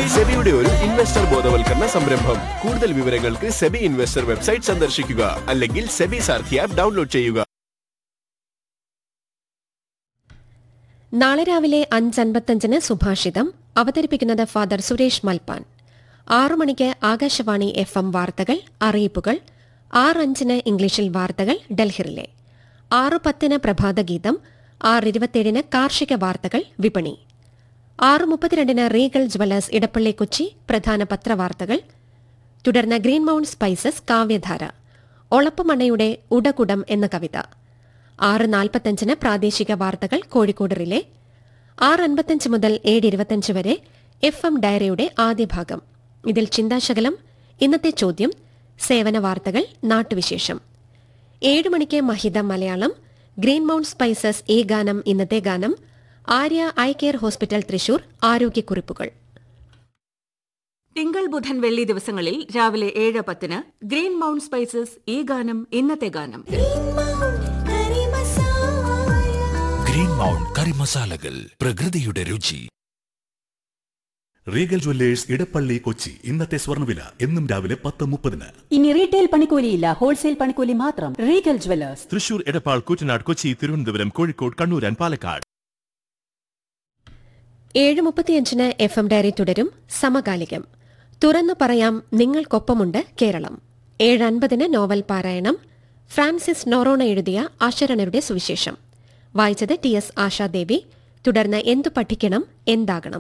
സെബിയുടെ ഒരു ഇൻവെസ്റ്റർ ബോധവൽക്കരണ സംരംഭം കൂടുതൽ വിവരങ്ങൾക്ക് സെബി ഇൻവെസ്റ്റർ വെബ്സൈറ്റ് സന്ദർശിക്കുക അല്ലെങ്കിൽ സെബി സാർഥി ആപ്പ് ഡൗൺലോഡ് ചെയ്യുക നാളെ രാവിലെ അഞ്ചൻപത്തഞ്ചിന് സുഭാഷിതം അവതരിപ്പിക്കുന്നത് ഫാദർ സുരേഷ് മൽപ്പാൻ ആറു മണിക്ക് ആകാശവാണി എഫ് എം വാർത്തകൾ അറിയിപ്പുകൾ ആറ് അഞ്ചിന് ഇംഗ്ലീഷിൽ വാർത്തകൾ ഡൽഹിറിലെ ആറ് പത്തിന് പ്രഭാതഗീതം ആറ് ഇരുപത്തിയേഴിന് കാർഷിക വാർത്തകൾ വിപണി ആറ് മുപ്പത്തിരണ്ടിന് റീഗൽ ജ്വല്ലേഴ്സ് ഇടപ്പള്ളി കൊച്ചി പ്രധാന പത്രവാർത്തകൾ തുടർന്ന് ഗ്രീൻ മൗണ്ട് സ്പൈസസ് കാവ്യധാര ഒളപ്പമണ്ണയുടെ ഉടകുടം എന്ന കവിത ആറ് നാൽപ്പത്തഞ്ചിന് പ്രാദേശിക വാർത്തകൾ കോഴിക്കോട് റിലേ ആറ് അൻപത്തഞ്ച് മുതൽ ഏഴ് ഇരുപത്തഞ്ച് വരെ എഫ് എം ഡയറിയുടെ ആദ്യ ഭാഗം ഇതിൽ ചിന്താശകലം ഇന്നത്തെ ചോദ്യം സേവന വാർത്തകൾ നാട്ടുവിശേഷം ഏഴ് മണിക്ക് മഹിത മലയാളം ഗ്രീൻ മൗണ്ട് സ്പൈസസ് ഈ ഗാനം ഇന്നത്തെ ഗാനം Arya eye care hospital Thrissur ആരോഗ്യക്കുറിപ്പുകൾ തിങ്കൾ ബുധൻ വെള്ളി ദിവസങ്ങളിൽ രാവിലെ ഏഴ് പത്തിന് ഗ്രീൻ മൗണ്ട് സ്പൈസസ് ഈ ഗാനം ഇന്നത്തെ ഗാനം ഗ്രീൻ മൗണ്ട് കറി മസാലകൾ പ്രകൃതിയുടെ രുചി റീഗൽ ജ്വല്ലേഴ്സ് ഇടപ്പള്ളി കൊച്ചി ഇന്നത്തെ സ്വർണ്ണവില എന്നും രാവിലെ പത്ത് മുപ്പതിന് ഇനി റീറ്റെയിൽ പണിക്കൂലിയില്ല ഹോൾസെയിൽ പണിക്കൂലി മാത്രം Regal Jewellers Thrissur Edappal Koottanad Kochi Thiruvananthapuram Kozhikode Kannur and Palakkad ഏഴ് മുപ്പത്തിയഞ്ചിന് എഫ് എം ഡയറി തുടരും സമകാലികം തുറന്നു പറയാം നിങ്ങൾക്കൊപ്പമുണ്ട് കേരളം ഏഴ് അൻപതിന് നോവൽ പാരായണം ഫ്രാൻസിസ് നോറോണ എഴുതിയ ആശരണരുടെ സുവിശേഷം വായിച്ചത് ടി എസ് ആശാദേവി തുടർന്ന് എന്തു പഠിക്കണം എന്താകണം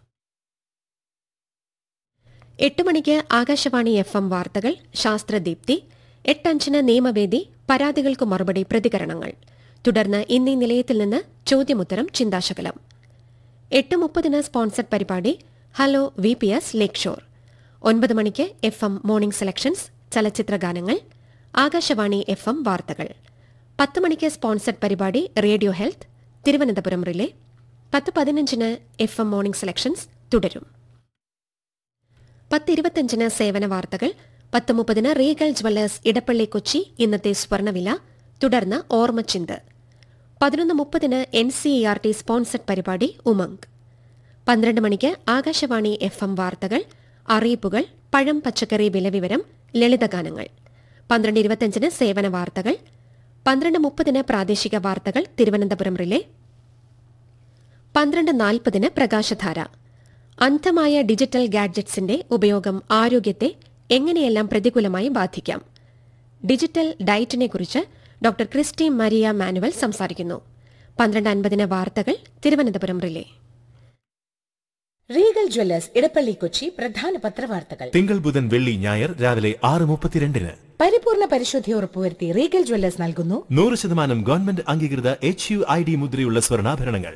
എട്ട് മണിക്ക് ആകാശവാണി എഫ് എം വാർത്തകൾ ശാസ്ത്രദീപ്തി എട്ടഞ്ചിന് നിയമവേദി പരാതികൾക്ക് മറുപടി പ്രതികരണങ്ങൾ തുടർന്ന് ഇന്നീ നിലയത്തിൽ നിന്ന് ചോദ്യമുത്തരം ചിന്താശകലം എട്ട് മുപ്പതിന് സ്പോൺസർഡ് പരിപാടി hello V P S Lakeshore ഒൻപത് മണിക്ക് എഫ് എം മോർണിംഗ് സെലക്ഷൻസ് ചലച്ചിത്ര ഗാനങ്ങൾ ആകാശവാണി എഫ് എം വാർത്തകൾ പത്ത് മണിക്ക് സ്പോൺസർഡ് പരിപാടി റേഡിയോ ഹെൽത്ത് തിരുവനന്തപുരം റിലേ പത്ത് പതിനഞ്ചിന് എഫ് എം മോർണിംഗ് സെലക്ഷൻസ് തുടരും പത്തിരുപത്തഞ്ചിന് സേവന വാർത്തകൾ പത്ത് മുപ്പതിന് റീഗൽ ജ്വല്ലേഴ്സ് ഇടപ്പള്ളി കൊച്ചി ഇന്നത്തെ സ്വർണ്ണവില തുടർന്ന് ഓർമ്മച്ചിന്ത് പതിനൊന്ന് മുപ്പതിന് N C E R T sponsored പരിപാടി ഉമംഗ് പന്ത്രണ്ട് മണിക്ക് ആകാശവാണി എഫ് എം വാർത്തകൾ അറിയിപ്പുകൾ പഴം പച്ചക്കറി വിലവിവരം ലളിതഗാനങ്ങൾ പന്ത്രണ്ട് ഇരുപത്തിയഞ്ചിന് സേവന വാർത്തകൾ പന്ത്രണ്ട് മുപ്പതിന് പ്രാദേശിക വാർത്തകൾ തിരുവനന്തപുരം റിലേ പന്ത്രണ്ട് നാൽപ്പതിന് പ്രകാശധാര അന്ധമായ ഡിജിറ്റൽ ഗാഡ്ജറ്റ്സിന്റെ ഉപയോഗം ആരോഗ്യത്തെ എങ്ങനെയെല്ലാം പ്രതികൂലമായി ബാധിക്കാം ഡിജിറ്റൽ ഡയറ്റിനെക്കുറിച്ച് ഡോക്ടർ ക്രിസ്റ്റി മരിയ മാനുവൽ സംസാരിക്കുന്നു പന്ത്രണ്ട് അൻപതിന് വാർത്തകൾ Thiruvananthapuram relay Regal Jewellers Edappally Kochi പ്രധാന പത്രവാർത്തകൾ തിങ്കൾ ബുധൻ വെള്ളി ഞായർ രാവിലെ ആറ് മുപ്പത്തിരണ്ടിന് പരിപൂർണ പരിശുദ്ധി ഉറപ്പുവരുത്തി റീഗൽ ജ്വല്ലേഴ്സ് നൽകുന്നു നൂറ് ശതമാനം ഗവൺമെന്റ് അംഗീകൃത എച്ച് യു ഐ ഡി മുദ്രയുള്ള സ്വർണ്ണാഭരണങ്ങൾ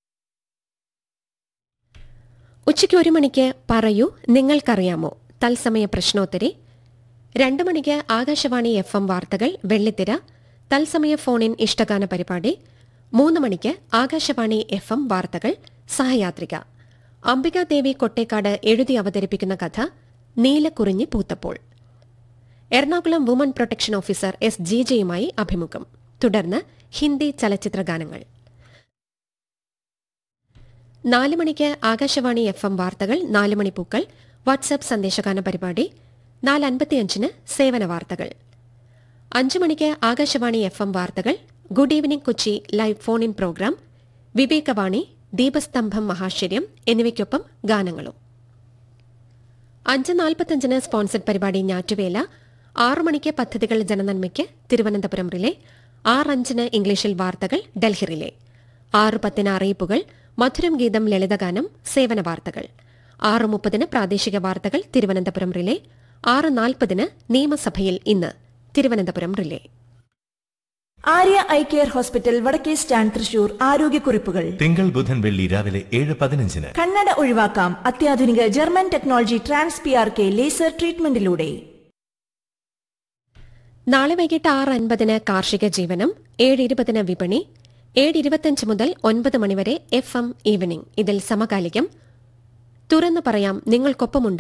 ഉച്ചയ്ക്ക് ഒരു മണിക്ക് പറയൂ നിങ്ങൾക്കറിയാമോ തത്സമയ പ്രശ്നോത്തരി രണ്ട് മണിക്ക് ആകാശവാണി എഫ് എം വാർത്തകൾ വെള്ളിത്തിര തത്സമയ ഫോണിൻ ഇഷ്ടഗാന പരിപാടി മൂന്ന് മണിക്ക് ആകാശവാണി എഫ് എം വാർത്തകൾ സഹയാത്രിക അംബികാദേവി കൊട്ടേക്കാട് എഴുതി അവതരിപ്പിക്കുന്ന കഥ നീലക്കുറിഞ്ഞി പൂത്തപ്പോൾ Ernakulam woman protection officer S G ജെയുമായി അഭിമുഖം തുടർന്ന് ഹിന്ദി ചലച്ചിത്ര ഗാനങ്ങൾ നാല് മണിക്ക് ആകാശവാണി എഫ് എം വാർത്തകൾ നാല് മണിപ്പൂക്കൾ വാട്സാപ്പ് സന്ദേശഗാന പരിപാടി നാല് അൻപത്തിയഞ്ചിന് സേവന വാർത്തകൾ അഞ്ചു മണിക്ക് ആകാശവാണി എഫ് എം വാർത്തകൾ good evening Kochi live phone in programme വിവേകവാണി ദീപസ്തംഭം മഹാശ്ചര്യം എന്നിവയ്ക്കൊപ്പം ഗാനങ്ങളും അഞ്ച് നാൽപ്പത്തഞ്ചിന് സ്പോൺസർഡ് പരിപാടി ഞാറ്റുവേല ആറു മണിക്ക് പദ്ധതികൾ ജനനന്മയ്ക്ക് തിരുവനന്തപുരം റിലേ ആറ് അഞ്ചിന് ഇംഗ്ലീഷിൽ വാർത്തകൾ ഡൽഹി റിലേ ആറ് പത്തിന് അറിയിപ്പുകൾ മധുരം ഗീതം ലളിതഗാനം സേവന വാർത്തകൾ ആറ് മുപ്പതിന് പ്രാദേശിക വാർത്തകൾ തിരുവനന്തപുരം റിലേ ആറ് നാൽപ്പതിന് നിയമസഭയിൽ ഇന്ന് Thiruvananthapuram relay Arya eye care hospital വടക്കേ സ്റ്റാൻഡ് തൃശൂർ ആരോഗ്യക്കുറിപ്പുകൾ തിങ്കൾ ബുധൻ വെള്ളി രാവിലെ ഏഴ് പതിനഞ്ചിന് കണ്ണട ഒഴിവാക്കാം അത്യാധുനിക German technology trans P R K laser ട്രീറ്റ്മെന്റിലൂടെ നാളെ വൈകിട്ട് ആറ് അൻപതിന് കാർഷിക ജീവനം ഏഴ് ഇരുപതിന് വിപണി ഏഴ് ഇരുപത്തിയഞ്ച് മുതൽ ഒൻപത് മണിവരെ എഫ് എം ഈവനിംഗ് ഇതിൽ സമകാലികം തുറന്നു പറയാം നിങ്ങൾക്കൊപ്പമുണ്ട്